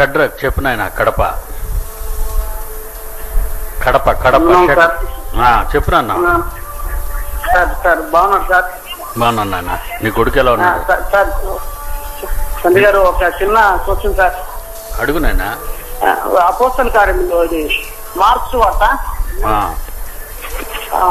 షడ్రక్ చెప్పు నాయన కడప కడప కడప అవును షడ్- సార్. ఆ, చెప్పు నాన్న ఆ, సార్ సార్ బాగున్నారు సార్ బాగున్నాను నాయన నీ కొడుకు ఎలా ఆ, ఉన్నాడు సార్ సార్ తండ్రి గారు ఒక చిన్న క్వశ్చన్ సార్ అడుగు నాయన అపోస్తల కార్యంలో ఇది మార్క్స్ వార్త ఆ, ఆ,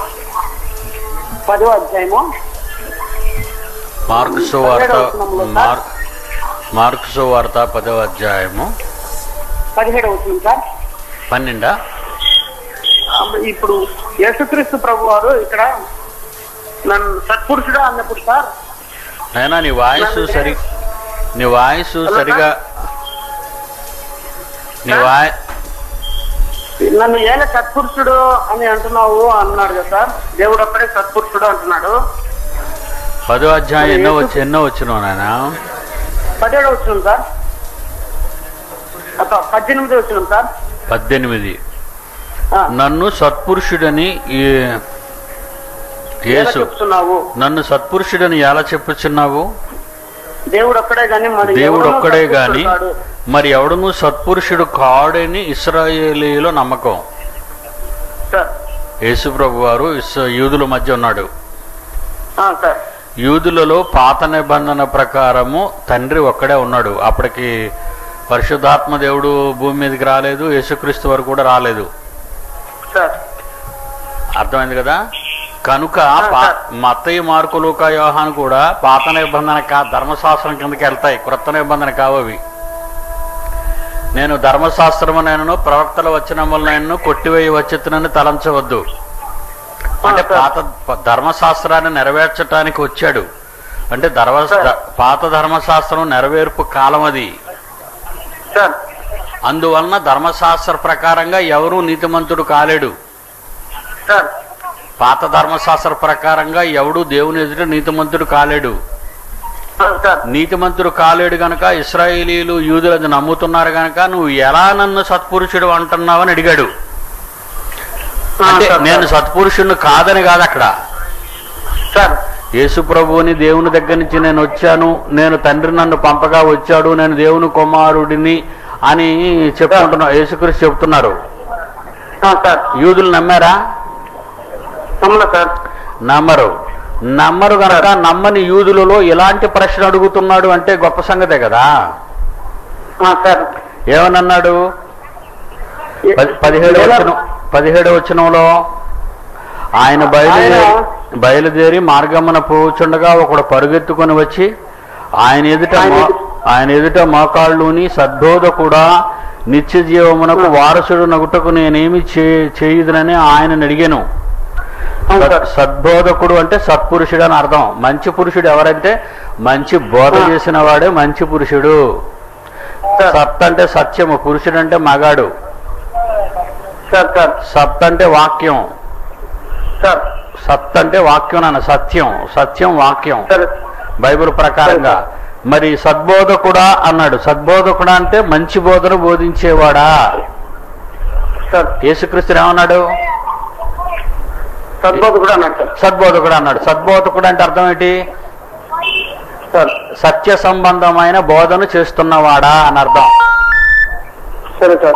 పదో అధ్యాయము మార్క్స్ వార్త మార్ మార్క్స్ వార్త పదవ అధ్యాయము పదిహేడు అవుతుంది సార్ పన్నెండా ఆ, ఇప్పుడు యేసుక్రీస్తు ప్రభు వారు ఇక్కడ నన్ను సత్పురుషుడా అన్నప్పుడు సార్ నాయనా నీ వాయిస్ సరి నీ వాయిస్ సరిగా నీ వాయి నన్ను ఏల సత్పురుషుడు అని అంటున్నావు అన్నాడు కదా సార్ దేవుడు ఒక్కడే సత్పురుషుడు అంటున్నాడు పదో అధ్యాయం ఎన్నో వచ్చి ఎన్నో వచ్చినావు నాయన పదిహేడు వచ్చినాం సార్ అక్క పద్దెనిమిది వచ్చినాం సార్ పద్దెనిమిది ఆ, నన్ను సత్పురుషుడని ఈ ఎలా యేసు చెప్తున్నావు నన్ను సత్పురుషుడని ఎలా చెప్పుచున్నావు దేవుడు ఒక్కడే గాని మరి దేవుడు ఎవడునూ ఒక్కడే సత్పురుషుడు గాని కాడు. మరి ఎవడును సత్పురుషుడు కాడని ఇస్రాయేలీలో నమ్మకం సార్ యేసు ప్రభు వారు ఇస్- యూదుల మధ్య ఉన్నాడు ఆ, సార్ యూదులలో పాత నిబంధన ప్రకారము తండ్రి ఒక్కడే ఉన్నాడు అప్పటికి పరిశుద్ధాత్మ దేవుడు భూమి మీదకి రాలేదు యేసుక్రీస్తు వారు కూడా రాలేదు సార్ అర్థమైంది కదా కనుక ఆ, పా- సార్. మత్తయి మార్కు లూకా యోహాను కూడా పాత నిబంధన కా ధర్మశాస్త్రం కిందకి వెళ్తాయి క్రొత్త నిబంధన కావవి నేను ధర్మశాస్త్రము నేను ప్రవక్తల వచనములను కొట్టివేయి వచ్చెత్తునని తలంచవద్దు అంటే సార్. పాత ప- ధర్మశాస్త్రాన్ని నెరవేర్చడానికి వచ్చాడు అంటే ధర్మ సార్. ద- పాత ధర్మశాస్త్రం నెరవేర్పు కాలం అది సార్ అందువలన ధర్మశాస్త్ర ప్రకారంగా ఎవరూ నీతిమంతుడు కాలేడు సార్ పాత ధర్మశాస్త్ర ప్రకారంగా ఎవడు దేవుని ఎదుట నీతిమంతుడు కాలేడు ఆ, సార్ నీతిమంతుడు కాలేడు గనక ఇస్రాయేలీలు యూదులు నమ్ముతున్నారు గనక నువ్వు ఎలా నన్ను సత్పురుషుడు అంటున్నావని అడిగాడు ఆ, అంటే సార్, నేను సార్. సత్పురుషుడిని కాదని కాదు అక్కడ సార్ యేసు ప్రభువుని దేవుని దగ్గర నుంచి నేను వచ్చాను నేను తండ్రి నన్ను పంపగా వచ్చాడు నేను దేవుని కుమారుడిని అని చెప్పుకుంటున్నా యేసుక్రీస్తు చెప్తున్నారు ఆ, సార్ యూదులు నమ్మారా నమ్మలే సార్ నమ్మరు నమ్మరు గనక నమ్మని యూదులలో ఎలాంటి ప్రశ్న అడుగుతున్నాడు అంటే గొప్ప సంగతే కదా ఆ, సార్ ఏమనన్నాడు పది- పదిహేడు వచ్చిన పదిహేడు వచనంలో ఆయన బయలుదేరి ఆయన- బయలుదేరి మార్గమున పోచుండగా ఒకడు పరుగెత్తుకొని వచ్చి ఆయన ఎదుట ఆయన మో- ఎదుట- ఆయన ఎదుట మోకాళ్ళుని సద్బోధ కూడా నిత్య జీవమునకు వారసుడు నగుటకు నేనేమి చే చేయుదునని ఆయన అడిగాను అవును సద్- సార్ సద్బోధకుడు అంటే సత్పురుషుడు అని అర్థం మంచి పురుషుడు ఎవరంటే మంచి బోధ ఆ. చేసిన వాడే మంచి పురుషుడు సార్ సత్ అంటే సత్యము పురుషుడు అంటే మగాడు సార్ సార్ సత్ అంటే వాక్యం సార్ సత్ అంటే వాక్యం నాన్న సత్యం సత్యం వాక్యం సార్ బైబిల్ ప్రకారంగా మరి సద్బోధకుడా అన్నాడు సద్బోధకుడా అంటే మంచి బోధను బోధించేవాడా సార్ యేసుక్రీస్తు ఏమన్నాడు సద్బోధ కూడా అన్నాడు సార్ సద్బోధకుడు అన్నాడు సద్బోధకుడు అంటే అర్థం ఏంటి సార్ సత్య సంబంధమైన బోధను చేస్తున్నవాడా అని అర్థం సరే సార్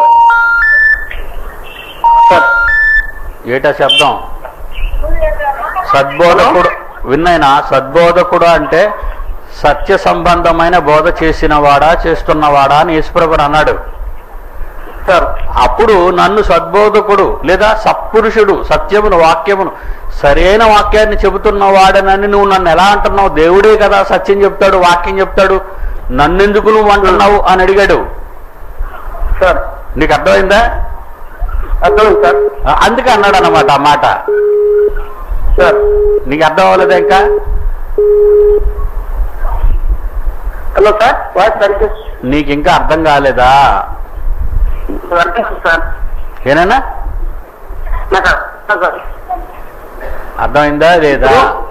సార్ ఏటా శబ్దం సద్బోధకుడు విన్నైనా సద్బోధకుడు అంటే సత్య సంబంధమైన బోధ చేసినవాడా చేస్తున్నవాడా అని యేసుప్రభుడు అన్నాడు సార్ అప్పుడు నన్ను సద్బోధకుడు లేదా సత్పురుషుడు సత్యమును వాక్యమును సరైన వాక్యాన్ని చెబుతున్నవాడనని నువ్వు నన్ను ఎలా అంటున్నావు దేవుడే కదా సత్యం చెప్తాడు వాక్యం చెప్తాడు నన్నెందుకు నువ్వు అంటున్నావు అని అడిగాడు సార్ నీకు అర్థమైందా అర్థమైంది సార్ ఆ, అందుకే అన్నాడు అన్నమాట ఆ మాట సార్ నీకు అర్థం అవ్వలేదా ఇంకా హలో సార్ వాయిస్ సరిగ్గా నీకు ఇంకా అర్థం కాలేదా అర్థం సార్ ఏనైనా నాకు అర్థం సార్ అర్థమైందా లేదా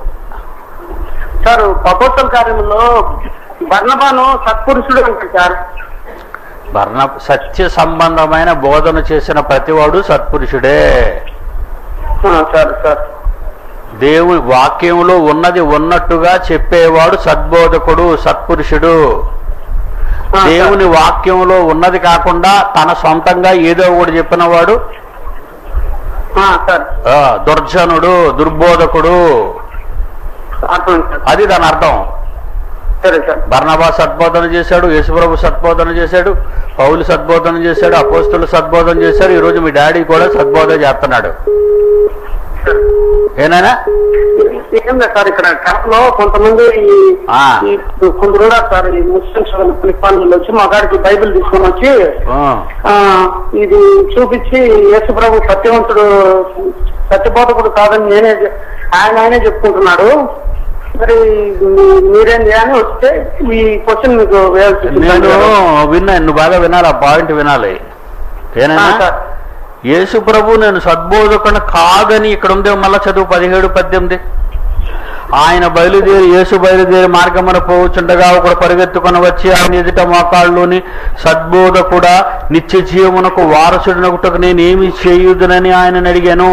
సార్ పపోత్సవ కార్యంలో బర్ణబాను సత్పురుషుడు అంటే సార్ వర్ణ సత్య సంబంధమైన బోధన చేసిన ప్రతివాడు సత్పురుషుడే ఆ, సార్ సార్ దేవుని వాక్యంలో ఉన్నది ఉన్నట్టుగా చెప్పేవాడు సద్బోధకుడు సత్పురుషుడు ఆ, దేవుని వాక్యంలో ఉన్నది కాకుండా తన సొంతంగా ఏదో ఒకటి చెప్పిన వాడు ఆ, సార్ ఆ, దుర్జనుడు దుర్బోధకుడు అర్థమైంది సార్ అది దాని అర్థం సరే సార్ బర్ణబా సద్బోధన చేశాడు యేసుప్రభు సద్బోధన చేశాడు పౌలు సద్బోధన చేశాడు అపోస్తులు సద్బోధన చేశాడు ఈ రోజు మీ డాడీ కూడా సద్బోధన చేస్తున్నాడు ఏనాయనా ఏం లేదు సార్ ఇక్కడ కడపలో కొంతమంది ఈ- ఆ. ఈ కొందరు ఉన్నారు సార్ ఈ ముస్లిమ్స్ పిలిపాలు వచ్చి మా గారికి బైబిల్ తీసుకొని వచ్చి ఆ, ఆ ఇది చూపించి యేసు ప్రభు సత్యవంతుడు సత్యబోధకుడు కాదని నేనే చె- ఆయన ఆయనే చెప్పుకుంటున్నాడు మరి మీ- మీరేంటి అని వస్తే ఈ క్వశ్చన్ మీకు వేయాల్సి వచ్చింది. నేను విన్నా నువ్వు బాగా వినాలి ఆ పాయింట్ వినాలి ఆ, ఏనైనా సార్. యేసు ప్రభు నేను సద్బోధకుని కాదని ఇక్కడ ఉందే మళ్ళా చదువు పదిహేడు పద్దెనిమిది ఆయన బయలుదేరి యేసు బయలుదేరి మార్గమున పోవచ్చుండగా ఒకడు పరిగెత్తుకొని వచ్చి ఆయన ఎదుట మోకాళ్ళలోని సద్బోధకుడా నిత్య జీవమునకు వారసుడినొకటకు నేనేమి చేయుదునని ఆయన అడిగాను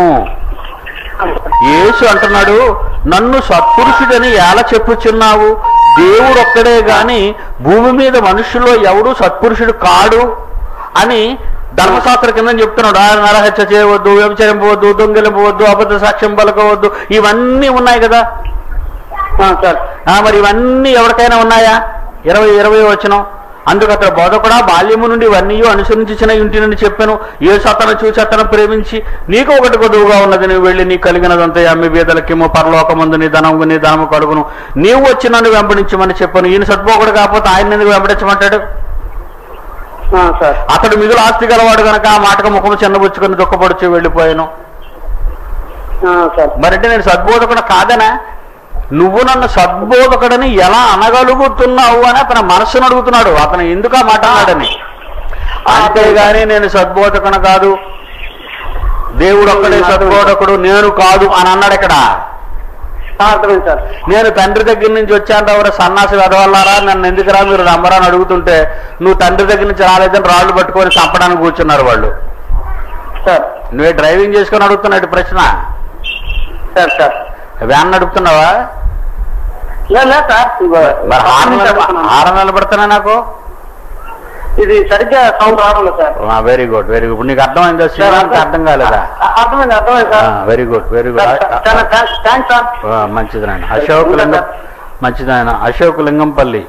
యేసు అంటున్నాడు నన్ను సత్పురుషుడని ఎలా చెప్పుచున్నావు దేవుడు ఒక్కడే గాని భూమి మీద మనుషుల్లో ఎవడు సత్పురుషుడు కాడు అని ధర్మశాస్త్ర కింద చెప్తున్నాడు ఆయన నరహత్య చేయవద్దు వ్యభిచరింపవద్దు దొంగిలింపవద్దు అబద్ధ సాక్ష్యం పలకవద్దు ఇవన్నీ ఉన్నాయి కదా ఆ, సార్ ఆ, మరి ఇవన్నీ ఎవరికైనా ఉన్నాయా ఇరవై ఇరవై వచనం అందుకు అతడు బోధకుడా బాల్యము నుండి ఇవన్నీ అనుసరించిన ఇంటి నుండి చెప్పాను ఏ సతను చూసి అతను ప్రేమించి నీకు ఒకటి కొదువుగా ఉన్నది నువ్వు వెళ్ళి నీ కలిగినదంతా అమ్మి బీదలకేమో పరలోకమందు నీ ధనము నీ ధనము కడుగును నీవు వచ్చి నన్ను వెంబడించమని చెప్పాను ఈయన సద్బోకుడు కాకపోతే ఆయన ఎందుకు వెంబడించమంటాడు ఆ, సార్ అతడు మిగులు ఆస్తి గలవాడు కనుక ఆ మాటకు ముఖము చిన్నబుచ్చుకొని దుఃఖపడుచు వెళ్ళిపోయాను ఆ, సార్ మరంటే నేను సద్బోధకుడు కాదనా నువ్వు నన్ను సద్బోధకుడని ఎలా అనగలుగుతున్నావు అని అతని మనస్సును అడుగుతున్నాడు అతను ఎందుకు ఆ మాట అన్నాడని అంతేగాని నేను సద్బోధకుడు కాదు దేవుడు ఒక్కడే సద్బోధకుడు నేను కాదు అని అన్నాడు ఇక్కడ ఆ, అర్థమైంది సార్ నేను తండ్రి దగ్గర నుంచి వచ్చాను ఎవరు సన్నాసి వెదవల్లారా నన్ను ఎందుకురా మీరు నమ్మరా అని అడుగుతుంటే నువ్వు తండ్రి దగ్గర నుంచి రాలేదని రాళ్ళు పట్టుకొని చంపడానికి కూర్చున్నారు వాళ్ళు సార్ నువ్వే డ్రైవింగ్ చేసుకొని అడుగుతున్నాడు ప్రశ్న సార్ సార్ వ్యాన్ నడుపుతున్నావా లే లే సార్ మరి హారం నిలబ- అడుగుతున్నాను. హారం నిలబడుతున్నా నాకు ఇది సరిగ్గా సౌండ్ రావడం sir very good very good నీకు అర్థమైందా శ్రీరామ్కి అర్థం కాలేదా ఆ, అర్థమైంది అర్థమైంది sir very good very sir, good చాలా థ్యాంక్స్ థ్యాంక్స్ సార్ మంచిది నాయన అశోక్ లింగం మంచిది నాయన అశోక్ లింగంపల్లి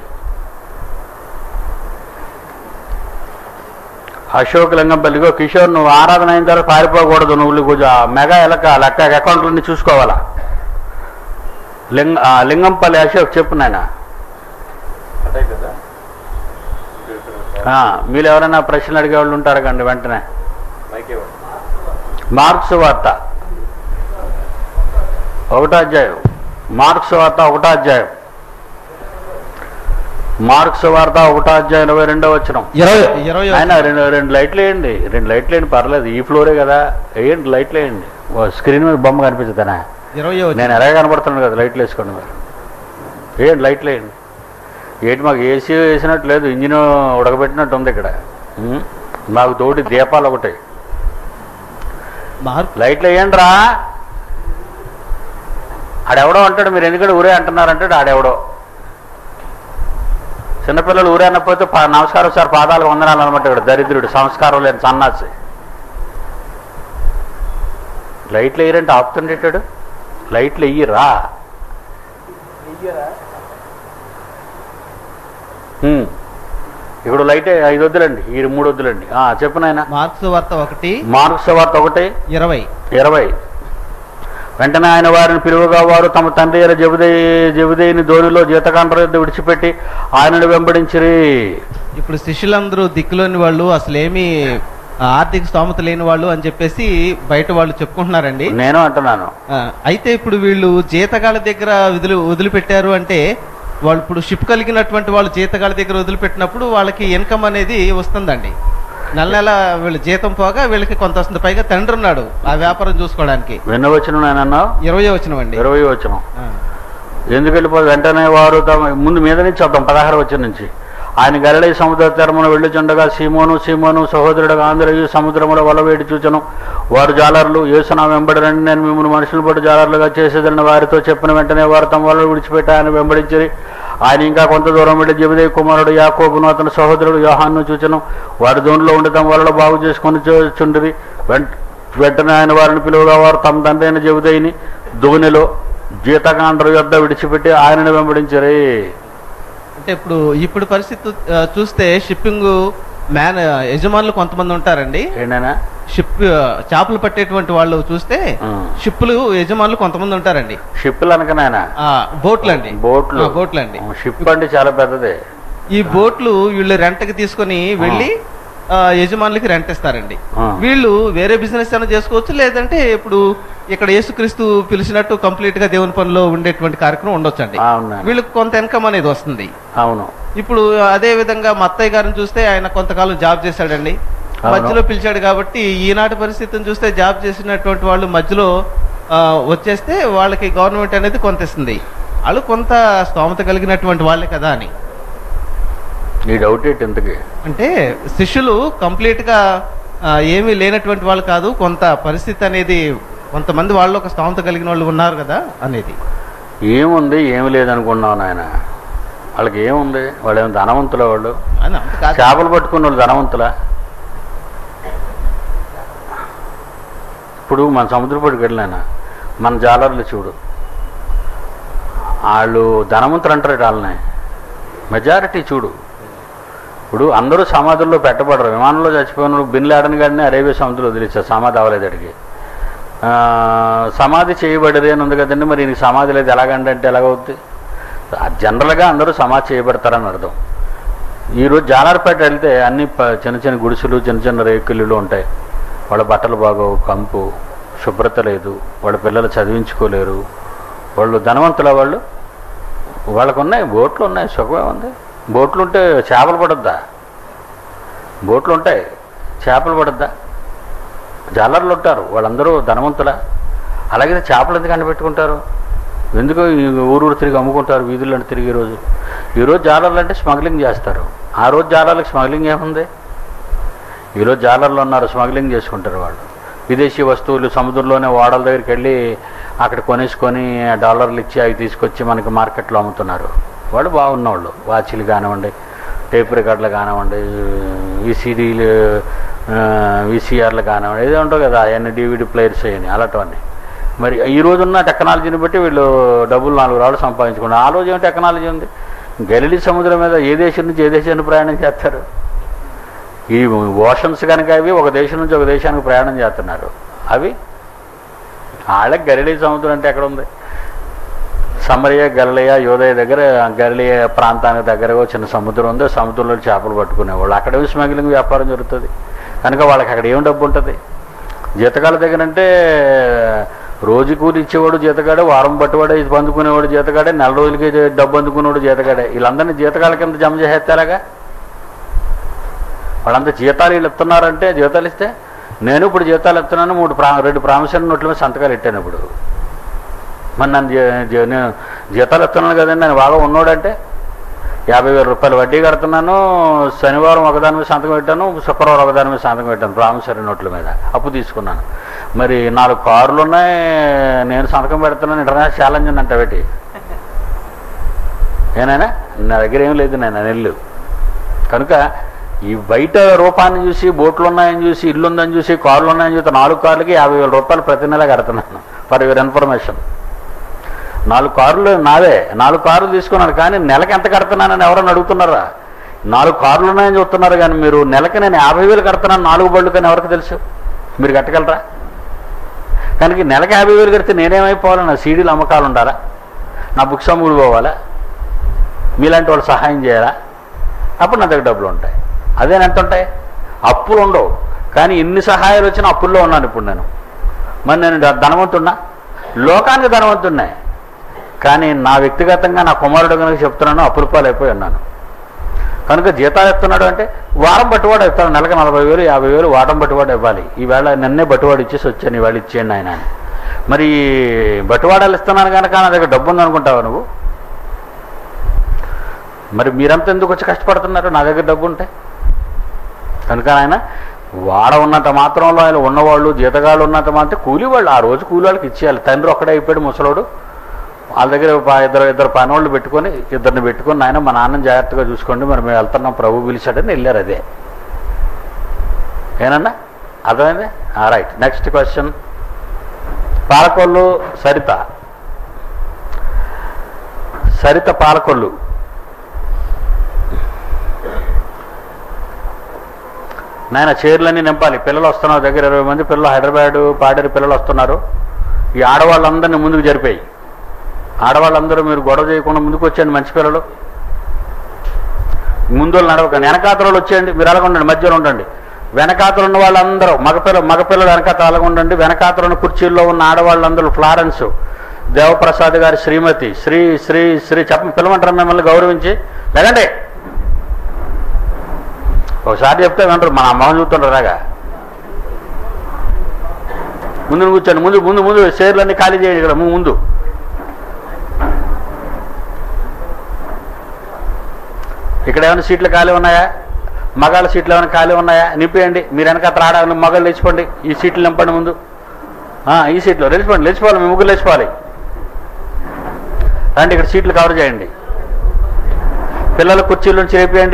అశోక్ లింగంపల్లిగో కిషోర్ నువ్వు ఆరాధన అయిన తర్వాత పారిపోకూడదు నువ్వు కొంచెం మెగా ఎలక లెక్క అకౌంట్లన్నీ చూసుకోవాలా లింగ ఆ, లింగంపల్లి అశోక్ చెప్పు నాయన అదే కదా ఆ, మీరు ఎవరైనా ప్రశ్నలు అడిగే వాళ్ళు ఉంటారు కండి వెంటనే మైకే మార్క్స్ వార్త ఒకటో అధ్యాయం మార్క్స్ వార్త ఒకటో అధ్యాయం మార్క్స్ వార్త ఒకటో అధ్యాయం ఇరవై రెండో వచ్చిన ఇరవై ఇరవై ఆయన రెండు రెండు లైట్లు వేయండి రెండు లైట్లు వేయండి పర్లేదు ఈ ఫ్లోరే కదా వేయండి లైట్లు వేయండి ఓ స్క్రీన్ మీద బొమ్మ కనిపించదనా ఇరవై నేను ఎలాగ కనబడుతున్నాను కదా లైట్లు వేసుకోండి మరి వేయండి లైట్లు వేయండి ఏంటి మాకు ఏసీ వేసినట్టు లేదు ఇంజిన్ ఉడకబెట్టినట్టు ఉంది ఇక్కడ ఉం? మాకు తోటి దీపాలు ఒకటి మార్క్ లైట్లు వేయండి రా ఆడెవడో అంటాడు మీరు ఎందుకంటే ఊరే అంటున్నారంటాడు ఆడెవడో చిన్నపిల్లలు ఊరే అనకపోతే పా- నమస్కారం సార్ పాదాలకు వందనాలు అనమాట ఇక్కడ దరిద్రుడు సంస్కారం లేని సన్నాసి లైట్లు వేయరంటే ఆపుతుండేటాడు లైట్లు వెయ్యిరా ఉం. ఇప్పుడు లైట్ ఐదు వద్దులండి ఈ మూడు వద్దులండి ఆ, చెప్పు నాయన మార్క్స్ వార్త ఒకటి మార్క్స్ వార్త ఒకటి ఇరవై ఇరవై వెంటనే ఆయన వారిని పిలువగా వారు తమ తండ్రి అయిన జబుదే జబుదేని ధోనిలో జీతకాండ్ర యొద్ద విడిచిపెట్టి ఆయనను వెంబడించిరి ఇప్పుడు శిష్యులందరూ దిక్కులోని వాళ్ళు అసలు ఏమి ఆర్థిక స్తోమత లేని వాళ్ళు అని చెప్పేసి బయట వాళ్ళు చెప్పుకుంటున్నారండి నేను అంటున్నాను ఆ, అయితే ఇప్పుడు వీళ్ళు జీతగాళ్ళ దగ్గర వదిలి వదిలిపెట్టారు అంటే వాళ్ళు ఇప్పుడు షిప్ కలిగినటువంటి వాళ్ళు జీతగాళ్ళ దగ్గర వదిలిపెట్టినప్పుడు వాళ్ళకి ఇన్కమ్ అనేది వస్తుందండి నెల నెల వీళ్ళ జీతం పోగా వీళ్ళకి కొంత వస్తుంది పైగా తండ్రి ఉన్నాడు ఆ వ్యాపారం చూసుకోవడానికి విన్నవచ్చిన నేనన్నా ఇరవై వచ్చినవండి ఇరవై వచ్చిన ఆ, ఎందుకు వెళ్ళిపోదు వెంటనే వారు తమ ముందు మీద నుంచి వద్దాం పదహారు వచ్చిన నుంచి ఆయన గరళి సముద్ర తీరమున వెళ్ళుచుండగా సీమోను సీమోను సహోదరుడు ఆంధ్రయు సముద్రములో వల వేడి చూచను వారు జాలర్లు యేసునా వెంబడరండి నేను మిమ్మల్ని మనుషులు పట్టు జాలర్లుగా చేసేదని వారితో చెప్పిన వెంటనే వారు తమ వలలు విడిచిపెట్టి ఆయన వెంబడించి ఆయన ఇంకా కొంత దూరం వెళ్ళి జబిదే కుమారుడు యాకోబును అతని సహోదరుడు యోహాన్ను చూచను వారి దోణిలో ఉండి తమ వలలో బాగు చేసుకొని చుండిరి వెంట వెంటనే ఆయన వారిని పిలువగా వారు తమ తండ్రి అయిన జబిదేయిని దోణిలో జీతకాండ్ర యొద్ద విడిచిపెట్టి ఆయనను వెంబడించరే అంటే ఇప్పుడు ఇప్పుడు పరిస్థితి ఆ, చూస్తే షిప్పింగ్ మ్యాన్ యజమానులు కొంతమంది ఉంటారండి ఏంటైనా షిప్ ఆ, చేపలు పట్టేటువంటి వాళ్ళు చూస్తే ఆ. షిప్పులు యజమానులు కొంతమంది ఉంటారండి షిప్పులు అనకనాయన ఆ, బోట్లు అండి బోట్లు ఆ, బోట్లు అండి షిప్ అంటే చాలా పెద్దదే ఈ బోట్లు వీళ్ళు రెంట్కి తీసుకొని వెళ్ళి ఆ, యజమానులకి రెంట్ ఇస్తారండి ఆ. వీళ్ళు వేరే బిజినెస్ అయినా చేసుకోవచ్చు లేదంటే ఇప్పుడు ఇక్కడ యేసుక్రీస్తు పిలిచినట్టు కంప్లీట్ గా దేవుని పనిలో ఉండేటువంటి కార్యక్రమం ఉండొచ్చండి అవునండి వీళ్ళకి కొంత ఇన్కమ్ అనేది వస్తుంది అవును ఇప్పుడు అదే విధంగా మా అత్తయ్య గారిని చూస్తే ఆయన కొంతకాలం జాబ్ చేశాడండి అవును. మధ్యలో పిలిచాడు కాబట్టి ఈనాటి పరిస్థితిని చూస్తే జాబ్ చేసినటువంటి వాళ్ళు మధ్యలో ఆ, వచ్చేస్తే వాళ్ళకి గవర్నమెంట్ అనేది కొంత ఇస్తుంది వాళ్ళు కొంత స్తోమత కలిగినటువంటి వాళ్ళే కదా అని నీ డౌట్ ఏంటి ఇంతకి అంటే శిష్యులు కంప్లీట్ గా ఆ, ఏమీ లేనటువంటి వాళ్ళు కాదు కొంత పరిస్థితి అనేది కొంతమంది వాళ్ళు ఒక స్తోమత కలిగిన వాళ్ళు ఉన్నారు కదా అనేది ఏముంది ఏమి లేదనుకున్నావు నాయన వాళ్ళకి ఏముంది వాళ్ళు ఏమి ధనవంతుల వాళ్ళు అని అంత కాదు చేపలు పట్టుకున్న వాళ్ళు ధనవంతుల ఇప్పుడు మన సముద్రపడికి వెళ్ళినాయన మన జాలర్లు చూడు వాళ్ళు ధనవంతులు అంటారు వాళ్ళని మెజారిటీ చూడు ఇప్పుడు అందరూ సమాధుల్లో పెట్టబడరు విమానంలో చచ్చిపోయిన బిన్ లాడన్ గారిని అరేబియా సముద్రంలో వదిలేశారు సమాధి అవ్వలేదు అడిగి ఆ, సమాధి చేయబడేది అని ఉంది కదండి మరి ఈయనకి సమాధి లేదు ఎలాగంటే అంటే ఎలాగవుద్ది జనరల్గా అందరూ సమాధి చేయబడతారని అర్థం ఈరోజు జాలార్పేట వెళ్తే అన్ని ప- చిన్న చిన్న గుడిసెలు చిన్న చిన్న రేకులు ఉంటాయి వాళ్ళ బట్టలు బాగోవు కంపు శుభ్రత లేదు వాళ్ళ పిల్లలు చదివించుకోలేరు వాళ్ళు ధనవంతుల వాళ్ళు వాళ్ళకు ఉన్నాయి బోట్లు ఉన్నాయి సుఖమే ఉంది బోట్లు ఉంటే చేపలు పడద్దా బోట్లు ఉంటాయి చేపలు పడద్దా జాలర్లు ఉంటారు వాళ్ళందరూ ధనవంతుల అలాగే చేపలు ఎందుకు అంటబెట్టుకుంటారు ఎందుకు ఈ ఊరూరు తిరిగి అమ్ముకుంటారు వీధుల్లో తిరిగి రోజు ఈరోజు జాలర్లు అంటే స్మగ్లింగ్ చేస్తారు ఆ రోజు జాలర్లకు స్మగ్లింగ్ ఏముంది ఈరోజు జాలర్లు ఉన్నారు స్మగ్లింగ్ చేసుకుంటారు వాళ్ళు విదేశీ వస్తువులు సముద్రంలోనే ఓడల దగ్గరికి వెళ్ళి అక్కడ కొనేసుకొని డాలర్లు ఇచ్చి అవి తీసుకొచ్చి మనకి మార్కెట్లో అమ్ముతున్నారు వాళ్ళు బాగున్నవాళ్ళు వాచీలు కానివ్వండి టేప్ రికార్డులు కానివ్వండి విసిడీలు విసిఆర్లు కానివ్వండి ఏదో ఉంటావు కదా అవన్నీ డివిడి ప్లేయర్స్ అవన్నీ అలాంటివన్నీ మరి ఈ రోజున్న టెక్నాలజీని బట్టి వీళ్ళు డబ్బులు నాలుగు రాళ్ళు సంపాదించుకున్నారు ఆ రోజు ఏం టెక్నాలజీ ఉంది గలిలీ సముద్రం మీద ఏ దేశం నుంచి ఏ దేశానికి ప్రయాణం చేస్తారు ఈ ఓషన్స్ కనుక అవి ఒక దేశం నుంచి ఒక దేశానికి ప్రయాణం చేస్తున్నారు అవి వాళ్ళకి గలిలీ సముద్రం అంటే ఎక్కడ ఉంది సమరయ గలిలయ యోదయ దగ్గర గలిలయ ప్రాంతానికి దగ్గర ఒక చిన్న సముద్రం ఉంది ఆ సముద్రంలో చేపలు పట్టుకునేవాళ్ళు అక్కడ ఏమి స్మగ్లింగ్ వ్యాపారం జరుగుతుంది కనుక వాళ్ళకి అక్కడ ఏం డబ్బు ఉంటుంది జీతకాల దగ్గర అంటే రోజు కూలి ఇచ్చేవాడు జీతగాడే వారం పట్టువాడే ఇది అందుకునేవాడు జీతగాడే నెల రోజులకి డబ్బు అందుకునేవాడు జీతగాడే వీళ్ళందరినీ జీతకాల కింద జమ చేసేస్తారాగా వాళ్ళంతా జీతాలు వీళ్ళు ఇస్తున్నారంటే జీతాలు ఇస్తే నేను ఇప్పుడు జీతాలు ఇస్తున్నాను మూడు ప్రా రెండు ప్రామిషన్ నోట్ల మీద సంతకాలు పెట్టాను ఇప్పుడు మరి నన్ను జీ- జీ- నేను జీతాలు ఇస్తున్నాను కదండి నేను బాగా ఉన్నోడంటే యాభై వేల రూపాయలు వడ్డీ కడుతున్నాను శనివారం ఒకదాని మీద సంతకం పెట్టాను శుక్రవారం ఒకదాని మీద సంతకం పెట్టాను ప్రామిసరీ నోట్ల మీద అప్పు తీసుకున్నాను మరి నాలుగు కార్లు ఉన్నాయి నేను సంతకం పెడుతున్నాను ఇంటర్నేషనల్ ఛాలెంజ్ ఉందంట పెట్టి ఏనాయనా నా దగ్గర ఏం లేదు నేను నెల్లు కనుక ఈ బయట రూపాన్ని చూసి బోట్లు ఉన్నాయని చూసి ఇల్లు ఉందని చూసి కార్లు ఉన్నాయని చూసి నాలుగు కార్లకి యాభై వేల రూపాయలు ప్రతి నెల కడుతున్నాను ఫర్ యువర్ ఇన్ఫర్మేషన్ నాలుగు కార్లు నావే నాలుగు కార్లు తీసుకున్నాను కానీ నెలకి ఎంత కడుతున్నానని ఎవరైనా అడుగుతున్నారా నాలుగు కార్లు ఉన్నాయని చెప్తున్నారు కానీ మీరు నెలకి నేను యాభై వేలు కడుతున్నాను నాలుగు బళ్ళు కానీ ఎవరికి తెలుసు మీరు కట్టగలరా కనుక ఈ నెలకి యాభై వేలు కడితే నేనేమైపోవాలి నా సీడీలు అమ్మకాలు ఉండాలా నా బుక్స్ అమ్ముడు పోవాలా మీలాంటి వాళ్ళు సహాయం చేయాలా అప్పుడు నా దగ్గర డబ్బులు ఉంటాయి అదే ఎంత ఉంటాయి అప్పులు ఉండవు కానీ ఎన్ని సహాయాలు వచ్చినా అప్పుల్లో ఉన్నాను ఇప్పుడు నేను మరి నేను ధ- ధనవంతున్నా లోకానికి ధనవంతున్నాయి కానీ నా వ్యక్తిగతంగా నా కుమారుడు కనుక చెప్తున్నాను అప్పుల పాలైపోయి ఉన్నాను కనుక జీతాలు ఇస్తున్నాడు అంటే వారం బట్టువాడు ఇస్తాడు నెలకు నలభై వేలు యాభై వేలు వారం బట్టువాడు ఇవ్వాలి ఈవేళ నిన్నే బట్టువాడు ఇచ్చేసి వచ్చాను ఈవేళ ఇచ్చేయండి ఆయన అని మరి బట్టువాడాలు ఇస్తున్నాను కనుక నా దగ్గర డబ్బు ఉందనుకుంటావా నువ్వు మరి మీరంతా ఎందుకు వచ్చి కష్టపడుతున్నారు నా దగ్గర డబ్బు ఉంటే కనుక ఆయన వాడ ఉన్నంత మాత్రంలో ఆయన ఉన్నవాళ్ళు జీతగాళ్ళు ఉన్నంత మాత్రం కూలి వాళ్ళు ఆ రోజు కూలి వాళ్ళకి ఇచ్చేయాలి తండ్రి ఒక్కడే అయిపోయాడు ముసలోడు వాళ్ళ దగ్గర ఒక ఇద్దరు ఇద్దరు పనోళ్ళు పెట్టుకొని ఇద్దరిని పెట్టుకొని నాయన మా నాన్నని జాగ్రత్తగా చూసుకోండి మరి మేము వెళ్తున్నాం ప్రభు పిలిచాడని వెళ్ళారు అదే ఏనన్నా అర్థమైంది right next question Palakollu Saritha Saritha Palakollu నాయన చైర్లన్నీ నింపాలి పిల్లలు వస్తున్నారు దగ్గర ఇరవై మంది పిల్లలు హైదరాబాద్ పాడేరు పిల్లలు వస్తున్నారు ఈ ఆడవాళ్ళందరినీ ముందుకు జరిపాయి ఆడవాళ్ళందరూ మీరు గొడవ చేయకుండా ముందుకు వచ్చేయండి మంచి పిల్లలు ముందు నడవకండి వెనకాతలు వచ్చేయండి మీరు అలాగ ఉండండి మధ్యలో ఉండండి వెనకాతలు ఉన్న వాళ్ళందరూ మగపిల్ల మగపిల్లలు వెనకాతలు అలాగ ఉండండి వెనకాతలు ఉన్న కుర్చీల్లో ఉన్న ఆడవాళ్ళందరూ ఫ్లారెన్స్ దేవప్రసాద్ గారి శ్రీమతి శ్రీ శ్రీ శ్రీ చెప్ప పిల్లమంటారు మిమ్మల్ని గౌరవించి లేదండి ఒకసారి చెప్తే వింటారు మన అమ్మని చూస్తుంటారు రాగా ముందు కూర్చోండి ముందు ముందు ముందు చైర్లన్నీ ఖాళీ చేయండి ఇక్కడ ము- ముందు ఇక్కడ ఏమైనా సీట్లు ఖాళీ ఉన్నాయా మగాళ్ళ సీట్లు ఏమైనా ఖాళీ ఉన్నాయా నింపేయండి మీరు వెనక ఆడాలి మగాళ్ళు లేచిపోండి ఈ సీట్లు నింపండి ముందు ఆ, ఈ సీట్లో లేచిపోండి లేచిపోవాలి మీ ముగ్గురు లేచిపోవాలి రండి ఇక్కడ సీట్లు కవర్ చేయండి పిల్లల కుర్చీల నుంచి రేపేయండి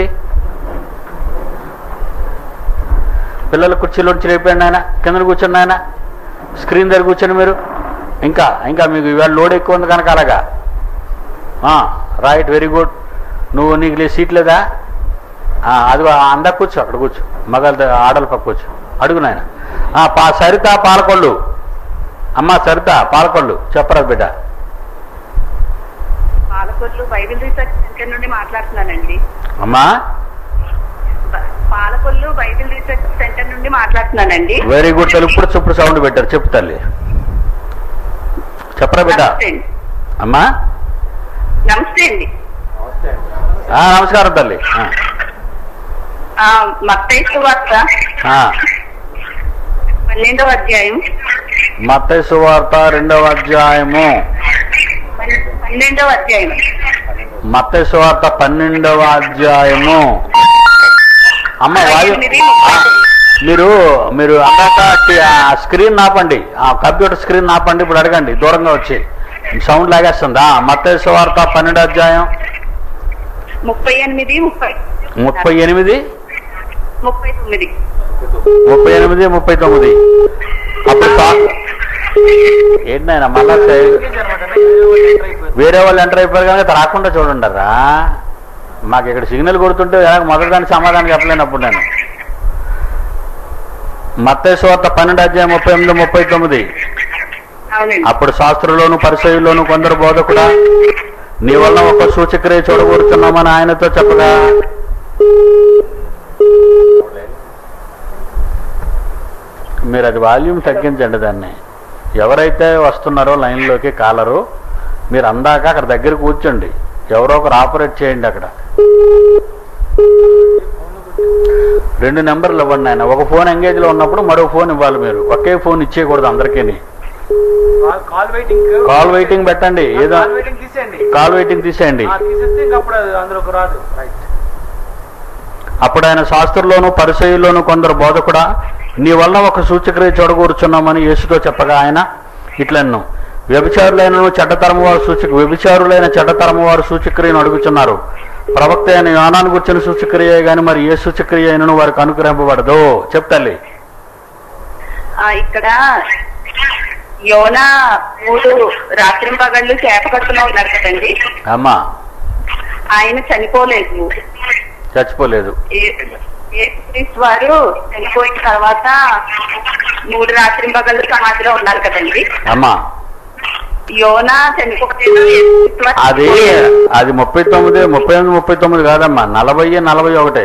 పిల్లల కుర్చీలో నుంచి రేపేయండి ఆయన కింద కూర్చోండి ఆయన స్క్రీన్ దగ్గర కూర్చోండి మీరు ఇంకా ఇంకా మీకు ఇవాళ లోడ్ ఎక్కువ ఉంది కనుక అలాగా రైట్ వెరీ గుడ్ నువ్వు నీకు లే సీట్ లేదా ఆ, అది అందా కూర్చో అక్కడ కూర్చో మగాళ్ళ ఆడల పక్క కూర్చో అడుగు నాయన ఆ, పా సరిత పాలకొల్లు అమ్మ సరిత పాలకొల్లు చెప్పరా బిడ్డ పాలకొల్లు బైబిల్ రీసెర్చ్ సెంటర్ నుండి మాట్లాడుతున్నానండి అమ్మా బ- పాలకొల్లు బైబిల్ రీసెర్చ్ సెంటర్ నుండి మాట్లాడుతున్నానండి వెరీ గుడ్ తెలుపుడు చుప్పుడు సౌండ్ పెట్టారు చెప్పు తల్లి చెప్పరా బిడ్డ నమస్తే అండి అమ్మా నమస్తే అండి నమస్తే అండి ఆ, నమస్కారం తల్లి ఆ, ఆ, మత్తయి సువార్త ఆ. పన్నెండవ అధ్యాయం మత్తయి సువార్త రెండవ అధ్యాయము పన్- పన్నెండవ అధ్యాయం మత్తయి సువార్త పన్నెండవ అధ్యాయము అమ్మ వాయు ఎనిమిది, ఆ, ముప్పై మీరు మీరు అందాక టి- ఆ స్క్రీన్ ఆపండి ఆ కంప్యూటర్ స్క్రీన్ ఆపండి ఇప్పుడు అడగండి దూరంగా వచ్చి సౌండ్ లాగేస్తుందా మత్తయి సువార్త పన్నెండు అధ్యాయం ముప్పై ఎనిమిది ముప్పై ముప్పై ఎనిమిది ముప్పై తొమ్మిది ముప్పై ఎనిమిది ముప్పై తొమ్మిది అప్పుడు తా- ఏంటైనా మళ్ళా సై- వేరే వాళ్ళు ఎంటర్ అయిపోయారు కానీ రాకుండా చూడండిరా మాకు ఇక్కడ సిగ్నల్ కొడుతుంటే వెనక మొదటి దానికి సమాధానం చెప్పలేనప్పుడు నేను మత్తేశ్వర్త పన్నెండు అధ్యాయం ముప్పై ఎనిమిది ముప్పై తొమ్మిది అవునండి అప్పుడు శాస్త్రులోను పరిచయుల్లోను కొందరు బోధకుడా నీ వల్ల ఒక సూచక్రియ చూడగొడుతున్నామని ఆయనతో చెప్పగా మీరు అది వాల్యూమ్ తగ్గించండి దాన్ని ఎవరైతే వస్తున్నారో లైన్లోకి కాలరు మీరు అందాక అక్కడ దగ్గర కూర్చోండి ఎవరో ఒకరు ఆపరేట్ చేయండి అక్కడ రెండు నెంబర్లు ఇవ్వండి ఆయన ఒక ఫోన్ ఎంగేజ్లో ఉన్నప్పుడు మరో ఫోన్ ఇవ్వాలి మీరు ఒకే ఫోన్ ఇచ్చేయకూడదు అందరికీ కాల్ వెయిటింగ్ కాల్ వెయిటింగ్ పెట్టండి ఏదో కాల్ వెయిటింగ్ తీసేయండి కాల్ వెయిటింగ్ తీసేయండి ఆ, తీసేస్తే ఇంకా అప్పుడు అది అందులోకి రాదు రైట్ అప్పుడు ఆయన శాస్త్రుల్లోను పరిచయుల్లోను కొందరు బోధకుడా నీ వల్ల ఒక సూచక్రియ చూడగూర్చున్నామని యేసుతో చెప్పగా ఆయన ఇట్లన్ను వ్యభిచారులైన చెడ్డతరము వారు సూచక వ్యభిచారులైన చెడ్డతరము వారు సూచక్రియను అడుగుచున్నారు ప్రవక్త అయిన యోనాను గుర్చిన సూచక్రియ గాని మరి ఏ సూచక్రియ అయినను వారికి అనుగ్రహింపబడదు చెప్తల్లి ఆ, ఇక్కడ యోనా మూడు రాత్రి పగళ్ళు చేప కట్టులో ఉన్నారు కదండి అమ్మా ఆయన చనిపోలేదు చచ్చిపోలేదు యేసుక్రీస్తు వారు చనిపోయిన తర్వాత మూడు రాత్రి పగళ్ళు సమాధిలో ఉన్నారు కదండి అమ్మా యోనా చనిపోలేదు యేసుక్రీస్తు వారు అది చనిపోయారు. అది ముప్పై తొమ్మిది ముప్పై ఎనిమిది ముప్పై తొమ్మిది కాదమ్మా నలభై నలభై ఒకటే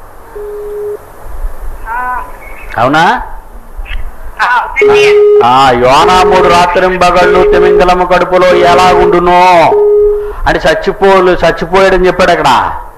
ఆ, అవునా ఆ, అవునండి. ఆ యోనా మూడు రాత్రింబగళ్ళు తిమింగలము కడుపులో ఎలాగుండునో అంటే చచ్చిపోలు చచ్చిపోయాడని చెప్పాడు అక్కడ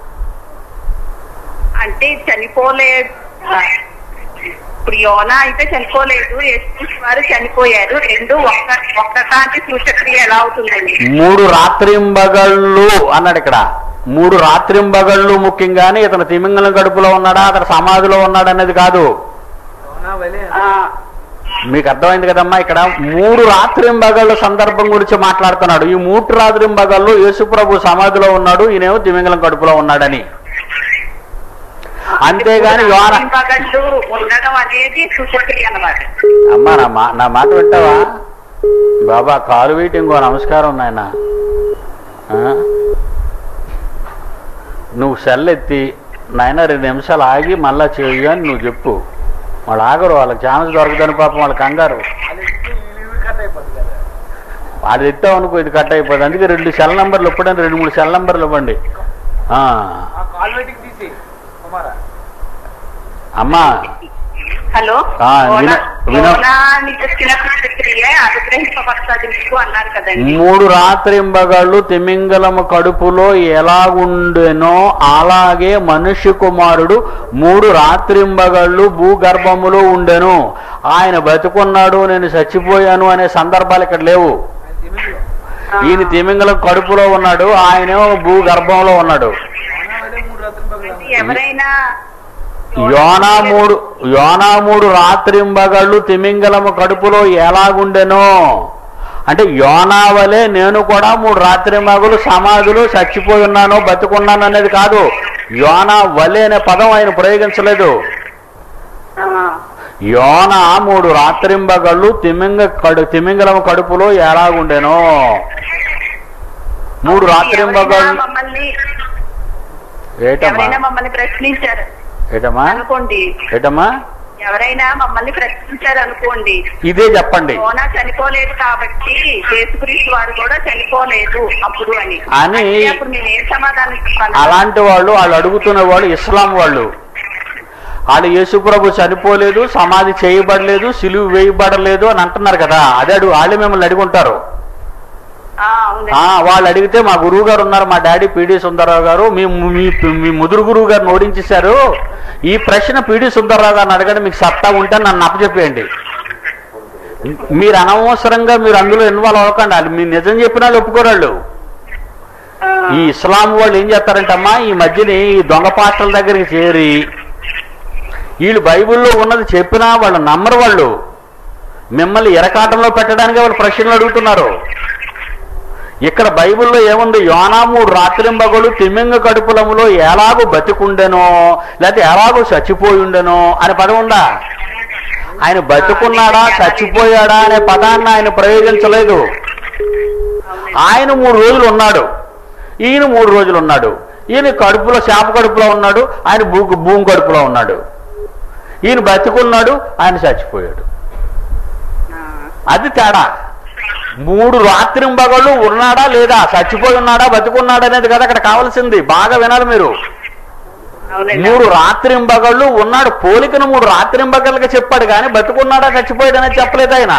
అంటే చనిపోలేదు ఆ, ఇప్పుడు యోనా అయితే చనిపోలేదు యేసుక్రీస్తు వారు చనిపోయారు రెండు ఒక్క ఒక్కసారి సూచక్రియ ఎలా అవుతుందండి మూడు రాత్రింబగళ్ళు అన్నాడు ఇక్కడ మూడు రాత్రింబగళ్ళు ముఖ్యంగానే ఇతను తిమింగలం కడుపులో ఉన్నాడా అతను సమాధిలో ఉన్నాడా అనేది కాదు అవునా వెళ్ళే ఆ, మీకు అర్థమైంది కదమ్మా ఇక్కడ మూడు రాత్రింబగళ్ళ సందర్భం గురించి మాట్లాడుతున్నాడు ఈ మూడు రాత్రింబగళ్ళు యేసుప్రభు సమాధిలో ఉన్నాడు ఈయనేమో తిమింగలం కడుపులో ఉన్నాడని అంతేగాని యోన పగళ్ళు ఉండడం అనేది సూచక్రియ అన్నమాట అమ్మా నా మా నా మాట వింటావా బాబా కాలు వీటి ఇంకో నమస్కారం నాయన నువ్వు సెల్ ఎత్తి నాయన రెండు నిమిషాలు ఆగి మళ్ళా చేయు అని నువ్వు చెప్పు వాళ్ళు ఆగరు వాళ్ళకి ఛాన్స్ దొరకదని పాపం వాళ్ళకి కంగారు అది ఇస్తే ఈ లీవ్ కట్ అయిపోతుంది కదా అది ఎత్తావు అనుకో ఇది కట్ అయిపోతుంది అందుకే రెండు సెల్ నెంబర్లు ఇప్పుడని రెండు మూడు సెల్ నెంబర్లు ఇవ్వండి ఆ, ఆ కాల్ వెయిటింగ్ తీసి కుమారా అమ్మా హలో ఆ, విన- విన- మౌనానికి వచ్చిన సూచక్రియ అనుగ్రహింపబడుతుంది మీకు అన్నారు కదండి మూడు రాత్రింబగళ్ళు తిమింగలము కడుపులో ఎలాగుండెనో అలాగే మనుష్య కుమారుడు మూడు రాత్రింబగళ్ళు భూగర్భములో ఉండెను ఆయన బతుకున్నాడు నేను చచ్చిపోయాను అనే సందర్భాలు ఇక్కడ లేవు ఆయన తిమింగలం ఈయన తిమింగలం కడుపులో ఉన్నాడు ఆయనేమో భూగర్భంలో ఉన్నాడు అవునా వెళ్ళే మూడు రాత్రులు పగలు ఎవరైనా యోనా మూడు యోనా మూడు రాత్రింబగళ్ళు తిమింగలము కడుపులో ఎలాగుండెనో అంటే యోనా వలె నేను కూడా మూడు రాత్రింబగలు సమాధులు చచ్చిపోయి ఉన్నాను బతుకున్నాను అనేది కాదు యోనా వలె అనే పదం ఆయన ప్రయోగించలేదు ఆ, యోన మూడు రాత్రింబగళ్ళు తిమింగ కడు తిమింగలము కడుపులో ఎలాగుండెనో మూడు ఎవరైనా రాత్రింబగళ్ళు మమ్మల్ని ఏటమ్మా ఎవరైనా మమ్మల్ని ప్రశ్నించారు ఏటమ్మా అనుకోండి ఏటమ్మా ఎవరైనా మమ్మల్ని ప్రశ్నించారు అనుకోండి ఇదే చెప్పండి సోనా చనిపోలేదు కాబట్టి యేసుక్రీస్తు వారు కూడా చనిపోలేదు అప్పుడు అని అని- అంటే అప్పుడు మేము ఏం సమాధానం చెప్పాలి అలాంటి వాళ్ళు వాళ్ళు అడుగుతున్న వాళ్ళు ఇస్లాం వాళ్ళు వాళ్ళు యేసుప్రభు చనిపోలేదు సమాధి చేయబడలేదు సిలువు వేయబడలేదు అని అంటున్నారు కదా అదే అడుగు వాళ్ళు మిమ్మల్ని అడుగుంటారు ఆ, అవునండి. ఆ, వాళ్ళు అడిగితే మా గురువు గారు ఉన్నారు మా డాడీ పిడి సుందరరావు గారు మీ మీ మీ ముదురు గురువు గారిని ఓడించేశారు ఈ ప్రశ్న పిడి సుందరరావు గారిని అడగండి మీకు సత్తా ఉంటే నన్ను అప్పచెప్పేయండి మీరు అనవసరంగా మీరు అందులో ఇన్వాల్వ్ అవ్వకండి వాళ్ళు మీరు నిజం చెప్పిన వాళ్ళు ఒప్పుకోరాళ్ళు ఆ, ఈ ఇస్లాం వాళ్ళు ఏం చేస్తారంటే అమ్మా ఈ మధ్యని ఈ దొంగ పాస్టర్ల దగ్గరికి చేరి వీళ్ళు బైబిల్లో ఉన్నది చెప్పినా వాళ్ళు నమ్మరు వాళ్ళు మిమ్మల్ని ఎరకాటంలో పెట్టడానికి వాళ్ళు ప్రశ్నలు అడుగుతున్నారు ఇక్కడ బైబిల్లో ఏముంది యోనా మూడు రాత్రింబగలు తిమ్మింగ కడుపులములో ఎలాగూ బతికుండెనో లేకపోతే ఎలాగూ చచ్చిపోయి ఉండెనో అనే పదం ఉందా ఆయన బతుకున్నాడా చచ్చిపోయాడా అనే పదాన్ని ఆయన ప్రయోగించలేదు ఆయన మూడు రోజులు ఉన్నాడు ఈయన మూడు రోజులు ఉన్నాడు ఈయన కడుపులో చేప కడుపులో ఉన్నాడు ఆయన భూ భూమి కడుపులో ఉన్నాడు ఈయన బతికున్నాడు ఆయన చచ్చిపోయాడు ఆ, అది తేడా మూడు రాత్రింబగళ్ళు ఉన్నాడా లేదా చచ్చిపోయి ఉన్నాడా బతుకున్నాడా అనేది కదా అక్కడ కావాల్సింది బాగా వినాలి మీరు అవునండి మూడు రాత్రింబగళ్ళు ఉన్నాడు పోలికను మూడు రాత్రింబగళ్ళకి చెప్పాడు కానీ బతుకున్నాడా చచ్చిపోయాడు అనేది చెప్పలేదు ఆయన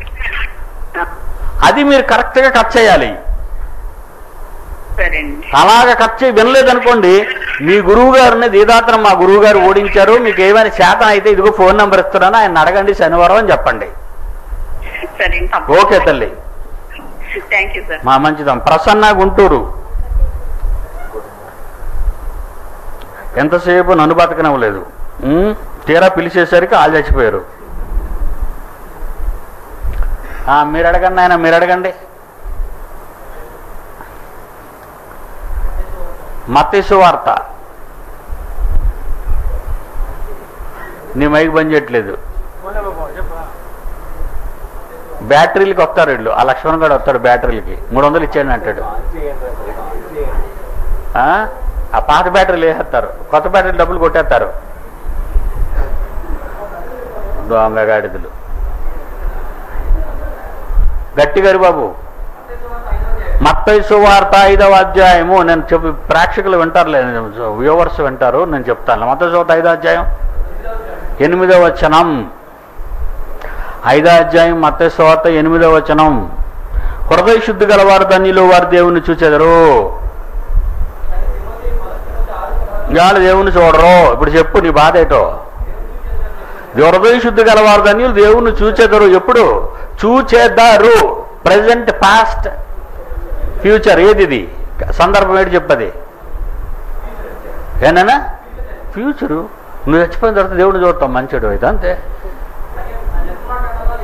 అది మీరు కరెక్ట్ గా కట్ చేయాలి సరే అండి అలాగ కట్ చేయి వినలేదనుకోండి మీ గురువు గారిని దీదాతను మా గురువు గారు ఓడించారు మీకు ఏమైనా శాతం అయితే ఇదిగో ఫోన్ నెంబర్ ఇస్తున్నాను ఆయన అడగండి శనివారం అని చెప్పండి సరే ఓకే తల్లి థ్యాంక్ యూ సార్ మా మంచిదం ప్రసన్న గుంటూరు ఎంతసేపు నన్ను బతకనివ్వలేదు ఉమ్, తీరా పిలిచేసరికి వాళ్ళు చచ్చిపోయారు ఆ, మీరు అడగండి ఆయన మీరు అడగండి మత్తేసు వార్త నీ మైక్ బంద్ చేయట్లేదు ఫోన్లో బాబు చెప్పు బ్యాటరీలకి వస్తారు వీళ్ళు ఆ లక్ష్మణ్ గారు వస్తాడు బ్యాటరీలకి మూడు వందలు ఇచ్చేయండి అంటాడు ఆ? ఆ పాత బ్యాటరీలు వేసేస్తారు కొత్త బ్యాటరీలు డబ్బులు కొట్టేస్తారు దొంగ గాడిదలు గట్టి గారి బాబు మత్తయి సువార్త ఐదవ అధ్యాయము నేను చెప్పి ప్రేక్షకులు వింటారులే వ్యూవర్స్ వింటారు నేను చెప్తాను మత్తయి సువార్త ఐదో అధ్యాయం ఎనిమిదవ వచనం ఐదో అధ్యాయం మత్తయి సువార్త ఎనిమిదవ వచనం హృదయ శుద్ధి గలవారు ధన్యులు వారు దేవుని చూచెదరు ఇవాళ దేవుని చూడరు ఇప్పుడు చెప్పు నీ బాధ ఏటో హృదయ శుద్ధి గలవారు ధన్యులు దేవుని చూచెదరు ఎప్పుడు చూచేద్దారు ప్రజెంట్ పాస్ట్ ఫ్యూచర్ ఏది ఇది సందర్భం ఏంటి చెప్పది ఏనా ఫ్యూచరు నువ్వు చచ్చిపోయిన తర్వాత దేవుడిని చూడతాం మంచిడు అయితే అంతే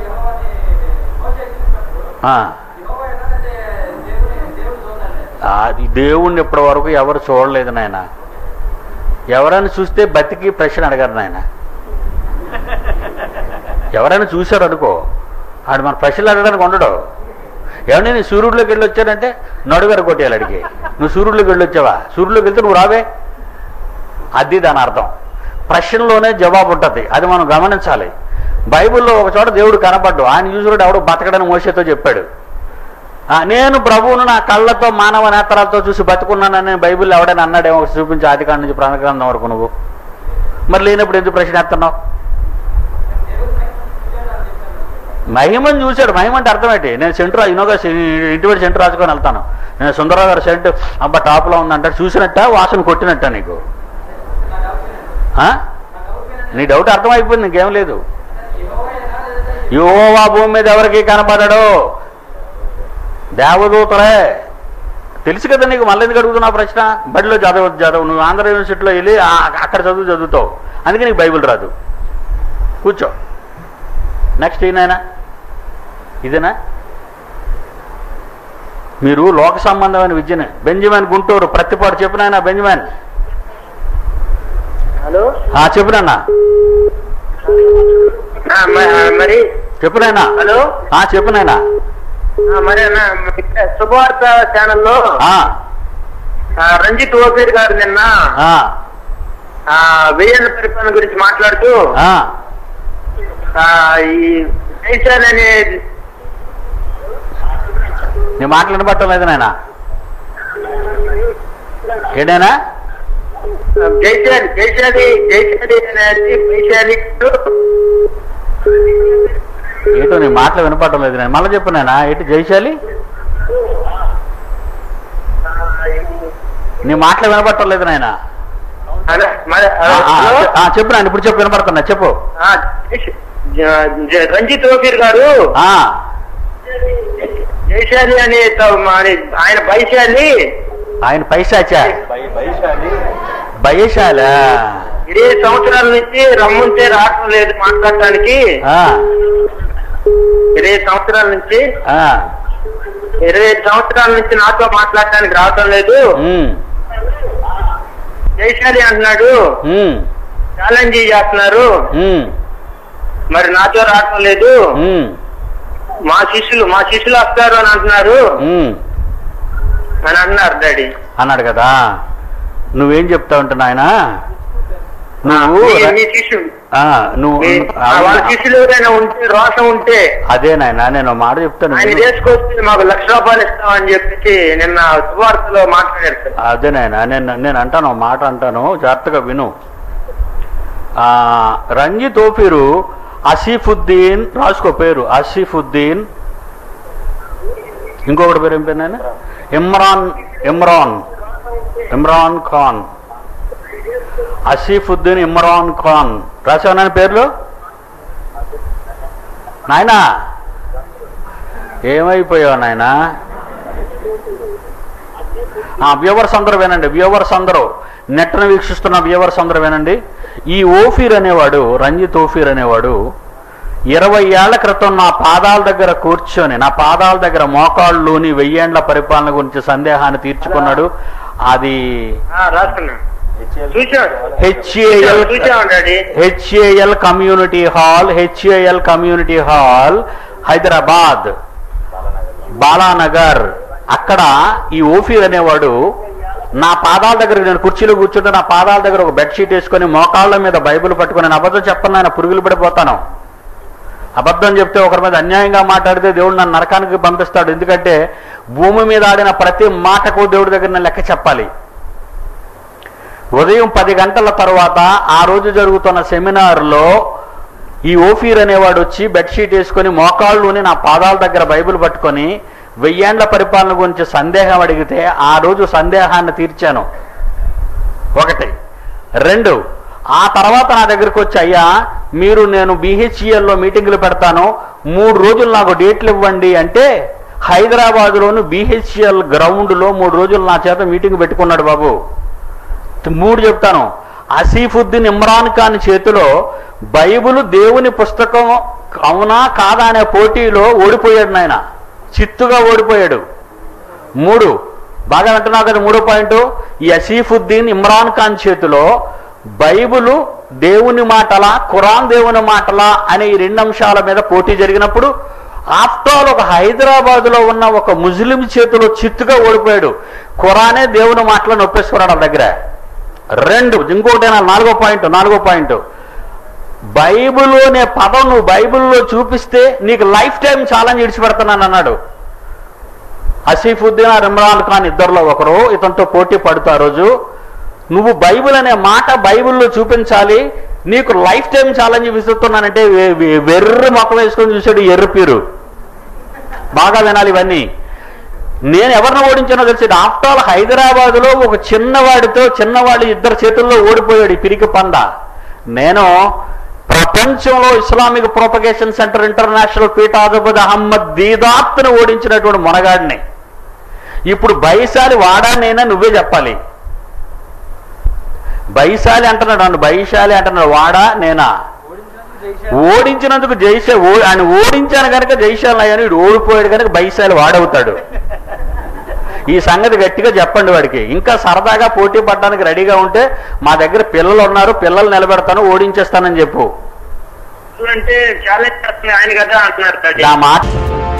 ఆ. అది దేవుణ్ణి ఇప్పటి వరకు ఎవరు చూడలేదు నాయన ఎవరైనా చూస్తే బతికి ప్రశ్న అడగారు నాయన ఎవరైనా చూశారు అనుకో ఆడు మన ప్రశ్నలు అడగడానికి ఉండడు ఏమన్నా నేను సూర్యుడిలోకి వెళ్ళి వచ్చానంటే నడుగారు కొట్టేయాలి అడిగి నువ్వు సూర్యుడిలోకి వెళ్ళి వచ్చావా సూర్యుడిలోకి వెళ్తే నువ్వు రావే అది దాని అర్థం ప్రశ్నలోనే జవాబు ఉంటుంది అది మనం గమనించాలి బైబిల్లో ఒక చోట దేవుడు కనపడ్డు ఆయన చూసుడు ఎవడు బతకడని మోసేతో చెప్పాడు ఆ, నేను ప్రభువును నా కళ్ళతో మానవ నేత్రాలతో చూసి బతుకున్నానని బైబిల్ ఎవడైనా అన్నాడేమో ఒకటి చూపించి ఆదికాండ నుంచి ప్రాణగ్రంథం వరకు నువ్వు మరి లేనప్పుడు ఎందుకు ప్రశ్న ఎత్తున్నావు మహిమని చూశాడు మహిమ అంటే అర్థం ఏంటి నేను సెంటర్ ఇనోగా ఇంటివేటి సెంటర్ రాసుకొని వెళ్తాను నేను సుందరరావు గారు సెంటర్ అబ్బా టాప్లో ఉందంటే చూసినట్ట వాసన కొట్టినట్ట నీకు ఆ? నీ డౌట్ అర్థమైపోయింది ఇంకేం లేదు యోవా భూమి మీద ఎవరికి కనపడడు దేవదూతలే తెలుసు కదా నీకు మళ్ళీ ఎందుకు అడుగుతున్నా ప్రశ్న బడిలో చదవ చదవు నువ్వు ఆంధ్ర యూనివర్సిటీలో వెళ్ళి ఆ- అక్కడ చదువు చదువుతావు అందుకే నీకు బైబిల్ రాదు కూర్చో నెక్స్ట్ ఈయనైనా ఇదేనా మీరు లోక సంబంధమైన విద్యనే బెంజమిన్ గుంటూరు ప్రతిపాటు చెప్పినాయన బెంజమిన్ హలో ఆ చెప్పునన్నా ఆ, మ- మరి చెప్పునైనా హలో ఆ చెప్పునైనా ఆ, మరి అన్న, ఇక్కడ శుభవార్త ఛానల్లో ఆ, ఆ, రంజిత్ ఓపీర్ గారు నిన్న ఆ, ఆ, వెయ్యేళ్ళ పరిపాలన గురించి మాట్లాడుతూ ఆ. ఆ, ఈ జైశాల్ అనే నీ మాటలు వినపట్టం లేదు నాయన ఏంటైనా జైశాలి జైశాలి జైశాలి అనేది వైశాలి ఏటో నీ మాటలు వినపట్టం లేదు నేను మళ్ళీ చెప్పు నాయన ఏంటి జైశాలి నీ మాటలు వినపట్టం లేదు నాయన అదే, మరి ఆ, ఆ, హలో? ఆ, చెప్పు నాయన ఇప్పుడు చెప్పు వినపడుతున్నా చెప్పు ఆ, జైశ- జ- జ- రంజిత్ ఓపీర్ గారు ఆ, జైశాలి అనే త- మరి ఆయన వైశాలి ఆయన పైశాచా బై- బైశాలి భయశాల ఇరవై సంవత్సరాల నుంచి రమ్ముంటే రావటం లేదు మాట్లాడటానికి ఆ, ఇరవై సంవత్సరాల నుంచి ఆ, ఇరవై సంవత్సరాల నుంచి నాతో మాట్లాడటానికి రావటం లేదు ఉమ్, జైశాలి అంటున్నాడు ఉమ్, ఛాలెంజ్ చేస్తున్నారు ఉమ్, మరి నాతో రావటం లేదు ఉమ్, మా శిష్యులు మా శిష్యులు వస్తారు అని అంటున్నారు ఉమ్. అని అన్నారు డాడీ అన్నాడు కదా నువ్వేం చెప్తావు అంటే నాయన నువ్వు మీ- మీ శిష్యులు ఆ, నువ్వు మీ- ఆ వాళ్ళ శిష్యులు ఎవరైనా ఉంటే రోషం ఉంటే అదే నాయన నేను ఒక మాట చెప్తాను ఆయన విను. చేసుకొస్తే మాకు లక్ష రూపాయలు ఇస్తామని చెప్పేసి నిన్న సువార్తలో మాట్లాడారు సార్ అదే నాయన నేను నేను అంటాను ఒక మాట అంటాను జాగ్రత్తగా విను ఆ, రంజిత్ ఓఫీరు అసీఫుద్దీన్ రాసుకో పేరు అసీఫుద్దీన్ ఇంకొకటి పేరు ఏం పేరు నాయన ఇమ్రాన్ ఇమ్రాన్ ఇమ్రాన్ ఖాన్ అసీఫుద్దీన్ ఇమ్రాన్ ఖాన్ రాసావు నాయన పేర్లు నాయనా ఏమైపోయావు నాయనా ఆ వ్యూవర్స్ అందరూ వినండి వ్యూవర్స్ అందరూ నెట్ను వీక్షిస్తున్న వ్యూవర్స్ అందరూ వినండి ఈ ఓఫీర్ అనేవాడు రంజిత్ ఓఫీర్ అనేవాడు ఇరవై ఏళ్ల క్రితం నా పాదాల దగ్గర కూర్చొని నా పాదాల దగ్గర మోకాళ్ళలోని వెయ్యేండ్ల పరిపాలన గురించి సందేహాన్ని తీర్చుకున్నాడు అది ఆ, రాసుకున్నా చూసాడు హెచ్ఏఎల్ చూసాం daddy HAL community hall HAL community hall Hyderabad Balanagar అక్కడ ఈ ఓఫీర్ అనేవాడు నా పాదాల దగ్గర నేను కుర్చీలో కూర్చుంటే నా పాదాల దగ్గర ఒక బెడ్షీట్ వేసుకొని మోకాళ్ళ మీద బైబిల్ పట్టుకొని నేను అబద్ధం చెప్పను ఆయన పురుగులు పడిపోతాను అబద్ధం చెప్తే ఒకరి మీద అన్యాయంగా మాట్లాడితే దేవుడు నన్ను నరకానికి పంపిస్తాడు ఎందుకంటే భూమి మీద ఆడిన ప్రతి మాటకు దేవుడి దగ్గర నేను లెక్క చెప్పాలి ఉదయం పది గంటల తర్వాత ఆ రోజు జరుగుతున్న సెమినార్లో ఈ ఓఫీర్ అనేవాడు వచ్చి బెడ్షీట్ వేసుకొని మోకాళ్ళుని నా పాదాల దగ్గర బైబిల్ పట్టుకొని వెయ్యేండ్ల పరిపాలన గురించి సందేహం అడిగితే ఆ రోజు సందేహాన్ని తీర్చాను ఒకటి రెండు ఆ తర్వాత నా దగ్గరికి వచ్చి అయ్యా మీరు నేను బీహెచ్ఈఎల్లో మీటింగులు పెడతాను మూడు రోజులు నాకు డేట్లు ఇవ్వండి అంటే హైదరాబాదులోను బీహెచ్ఈఎల్ గ్రౌండ్లో మూడు రోజులు నా చేత మీటింగ్ పెట్టుకున్నాడు బాబు మూడు చెప్తాను అసీఫుద్దీన్ ఇమ్రాన్ ఖాన్ చేతిలో బైబిల్ దేవుని పుస్తకం అవునా కాదా అనే పోటీలో ఓడిపోయాడు నాయన చిత్తుగా ఓడిపోయాడు మూడు బాగా వింటున్నావు కదా మూడో పాయింట్ ఈ అసీఫుద్దీన్ ఇమ్రాన్ ఖాన్ చేతిలో బైబులు దేవుని మాటలా ఖురాన్ దేవుని మాటలా అనే ఈ రెండు అంశాల మీద పోటీ జరిగినప్పుడు ఆఫ్టర్ ఆల్ ఒక హైదరాబాద్లో ఉన్న ఒక ముస్లిం చేతిలో చిత్తుగా ఓడిపోయాడు ఖురానే దేవుని మాటలను ఒప్పేసుకున్నాడు వాళ్ళ దగ్గర రెండు ఇంకొకటి నా నాలుగో పాయింట్ నాలుగో పాయింట్ బైబిల్ అనే పదం నువ్వు బైబిల్లో చూపిస్తే నీకు లైఫ్ టైం ఛాలెంజ్ ఇడిచిపెడతానని అన్నాడు అసీఫుద్దీన్ ఆర్ ఇమ్రాన్ ఖాన్ ఇద్దరిలో ఒకరు ఇతనితో పోటీ పడుతూ ఆ రోజు నువ్వు బైబిల్ అనే మాట బైబిల్లో చూపించాలి నీకు లైఫ్ టైం ఛాలెంజ్ విసురుతున్నానంటే వె- వె- వెర్రి మొక్కలు వేసుకొని చూశాడు ఈ ఎర్రి పీరు బాగా వినాలి ఇవన్నీ నేను ఎవరిని ఓడించానో తెలిసి ఆఫ్టర్ ఆల్ హైదరాబాద్ లో ఒక చిన్నవాడితో చిన్నవాడి ఇద్దరు చేతుల్లో ఓడిపోయాడు ఈ పిరికి పంద నేను ప్రపంచంలో ఇస్లామిక్ ప్రొపగేషన్ సెంటర్ ఇంటర్నేషనల్ పీఠాధిపతి అహమ్మద్ దీదాత్ను ఓడించినటువంటి మొనగాడిని ఇప్పుడు బైశాలి వాడానైనా నువ్వే చెప్పాలి బైశాలి అంటున్నాడు నన్ను బైశాలి అంటున్నాడు వాడా నేనా ఓడించినందుకు జైశాలి ఓడించినందుకు జైశ ఓ- ఆయన ఓడించాను కనుక జైశాలి అయ్యాను వీడు ఓడిపోయాడు కనుక బైశాలి వాడవుతాడు ఈ సంగతి గట్టిగా చెప్పండి వాడికి ఇంకా సరదాగా పోటీ పడడానికి రెడీగా ఉంటే మా దగ్గర పిల్లలు ఉన్నారు పిల్లలు నిలబెడతాను ఓడించేస్తానని చెప్పు అంటే ఛాలెంజ్ చేస్తుంది ఆయన కదా అంటున్నారు నా మాట